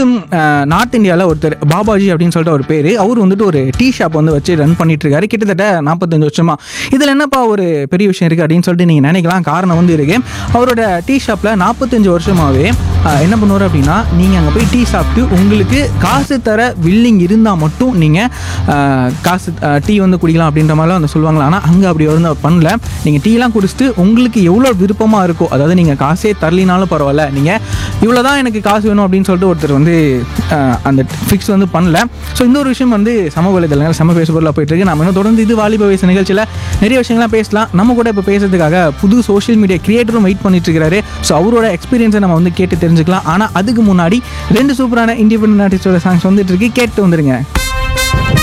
north இந்தியாவில் ஒருத்தர் பாபாஜி அப்படின்னு சொல்லிட்டு ஒரு பேர் அவர் வந்துட்டு ஒரு டீ ஷாப் வந்து வச்சு ரன் பண்ணிட்டு இருக்காரு கிட்டத்தட்ட நாற்பத்தஞ்சு வருஷமா இதில் என்னப்பா ஒரு பெரிய விஷயம் இருக்குது அப்படின்னு சொல்லிட்டு நீங்கள் நினைக்கலாம் காரணம் வந்து இருக்கு அவரோட டீ ஷாப்பில் நாற்பத்தஞ்சு வருஷமாகவே என்ன பண்ணுவார் அப்படின்னா நீங்கள் அங்கே போய் டீ சாப்பிட்டு உங்களுக்கு காசு தர வில்லிங் இருந்தால் மட்டும் நீங்கள் காசு டீ வந்து குடிக்கலாம் அப்படின்ற மாதிரிலாம் வந்து சொல்லுவாங்களா ஆனால் அங்கே அப்படி வந்து அவர் பண்ணல நீங்கள் டீலாம் குடிச்சிட்டு உங்களுக்கு எவ்வளோ விருப்பமாக இருக்கோ அதாவது நீங்கள் காசே தரலினாலும் பரவாயில்ல நீங்கள் இவ்வளோ தான் எனக்கு காசு வேணும் அப்படின்னு சொல்லிட்டு ஒருத்தர் வந்து ஆஹ், அந்த ஃபிக்ஸ் வந்து பண்ணல ஸோ இந்த ஒரு விஷயம் வந்து சமூக வலைதளங்கள் சம பேசுபொருளாக போயிட்டு இருக்கு நம்ம இன்னும் தொடர்ந்து இது வாலிப வயசு நிகழ்ச்சியில் நிறைய விஷயங்கள்லாம் பேசலாம் நம்ம கூட இப்போ பேசுறதுக்காக புது சோஷியல் மீடியா கிரியேட்டரும் வெயிட் பண்ணிட்டு இருக்காரு ஸோ அவரோட எக்ஸ்பீரியன்ஸை நம்ம வந்து கேட்டு தெரிஞ்சுக்கலாம் ஆனால் அதுக்கு முன்னாடி ரெண்டு சூப்பரான இண்டிபெண்டன்ட் ஆர்டிஸ்டோட சாங்ஸ் வந்துட்டு இருக்கு கேட்டு வந்துருங்க